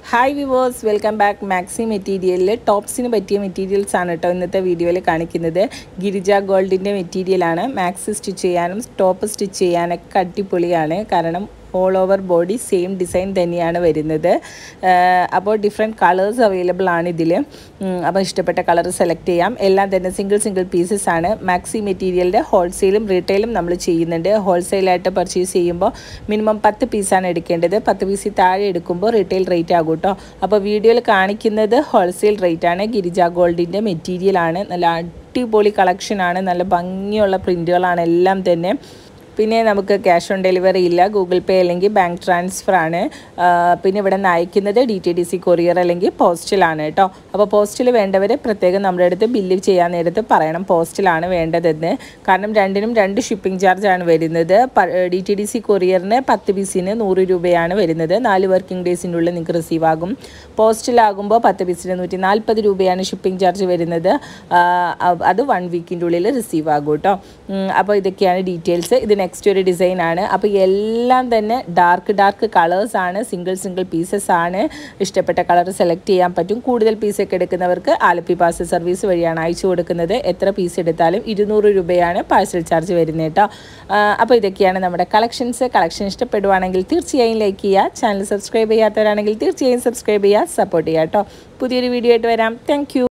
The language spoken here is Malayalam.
hi viewers welcome back maxi മെറ്റീരിയലിൽ ടോപ്സിന് പറ്റിയ മെറ്റീരിയൽസ് ആണ് കേട്ടോ ഇന്നത്തെ വീഡിയോയിൽ കാണിക്കുന്നത് ഗിരിജ ഗോൾഡിൻ്റെ മെറ്റീരിയലാണ് മാക്സി സ്റ്റിച്ച് ചെയ്യാനും ടോപ്പ് സ്റ്റിച്ച് ചെയ്യാനൊക്കെ അടിപൊളിയാണ് കാരണം all over body same design തന്നെയാണ് വരുന്നത് അപ്പോൾ ഡിഫറെൻറ്റ് കളേഴ്സ് അവൈലബിൾ ആണ് ഇതിൽ അപ്പോൾ ഇഷ്ടപ്പെട്ട കളർ സെലക്ട് ചെയ്യാം എല്ലാം തന്നെ സിംഗിൾ സിംഗിൾ പീസസ് ആണ് മാക്സി മെറ്റീരിയലിൻ്റെ ഹോൾസെയിലും റീറ്റെയിലും നമ്മൾ ചെയ്യുന്നുണ്ട് ഹോൾസെയിലായിട്ട് പർച്ചേസ് ചെയ്യുമ്പോൾ മിനിമം പത്ത് പീസാണ് എടുക്കേണ്ടത് പത്ത് പീസിൽ താഴെ എടുക്കുമ്പോൾ റീറ്റെയിൽ റേറ്റ് ആകും കേട്ടോ അപ്പോൾ വീഡിയോയിൽ കാണിക്കുന്നത് ഹോൾസെയിൽ റേറ്റ് ആണ് ഗിരിജ ഗോൾഡിൻ്റെ മെറ്റീരിയലാണ് നല്ല അടിപൊളി കളക്ഷനാണ് നല്ല ഭംഗിയുള്ള പ്രിൻറ്റുകളാണ് എല്ലാം തന്നെ പിന്നെ നമുക്ക് ക്യാഷ് ഓൺ ഡെലിവറി ഇല്ല ഗൂഗിൾ പേ അല്ലെങ്കിൽ ബാങ്ക് ട്രാൻസ്ഫർ ആണ് പിന്നെ ഇവിടെ നിന്ന് അയക്കുന്നത് D T D C courier അല്ലെങ്കിൽ പോസ്റ്റിലാണ് കേട്ടോ അപ്പോൾ പോസ്റ്റിൽ വേണ്ടവർ പ്രത്യേകം നമ്മുടെ അടുത്ത് ബില്ല് ചെയ്യാൻ നേരത്ത് പറയണം പോസ്റ്റിലാണ് വേണ്ടതെന്ന് കാരണം രണ്ടിനും രണ്ട് ഷിപ്പിംഗ് ചാർജ് ആണ് വരുന്നത് ഡി ടി ഡി സി കൊറിയറിന് പത്ത് പീസിന് നൂറ് രൂപയാണ് വരുന്നത് നാല് വർക്കിംഗ് ഡേയ്സിനുള്ളിൽ നിങ്ങൾക്ക് റിസീവ് ആകും പോസ്റ്റിലാകുമ്പോൾ പത്ത് പീസിന് നൂറ്റി നാൽപ്പത് രൂപയാണ് ഷിപ്പിംഗ് ചാർജ് വരുന്നത് അത് വൺ വീക്കിൻ്റെ ഉള്ളിൽ റിസീവ് ആകും കേട്ടോ അപ്പോൾ ഇതൊക്കെയാണ് ഡീറ്റെയിൽസ് ഇത് നെക്സ്റ്റ് ഒരു ഡിസൈൻ ആണ് അപ്പോൾ എല്ലാം തന്നെ ഡാർക്ക് ഡാർക്ക് കളേഴ്സ് ആണ് സിംഗിൾ സിംഗിൾ പീസസ് ആണ് ഇഷ്ടപ്പെട്ട കളർ സെലക്ട് ചെയ്യാൻ പറ്റും കൂടുതൽ പീസൊക്കെ എടുക്കുന്നവർക്ക് ആലപ്പി പാർസൽ സർവീസ് വഴിയാണ് അയച്ചു കൊടുക്കുന്നത് എത്ര പീസ് എടുത്താലും ഇരുന്നൂറ് രൂപയാണ് പാഴ്സൽ ചാർജ് വരുന്നത് കേട്ടോ അപ്പോൾ ഇതൊക്കെയാണ് നമ്മുടെ കളക്ഷൻസ് കളക്ഷൻ ഇഷ്ടപ്പെടുവാണെങ്കിൽ തീർച്ചയായും ലൈക്ക് ചെയ്യുക ചാനൽ സബ്സ്ക്രൈബ് ചെയ്യാത്തവരാണെങ്കിൽ തീർച്ചയായും സബ്സ്ക്രൈബ് ചെയ്യുക സപ്പോർട്ട് ചെയ്യുക കേട്ടോ പുതിയൊരു വീഡിയോ ആയിട്ട് വരാം താങ്ക്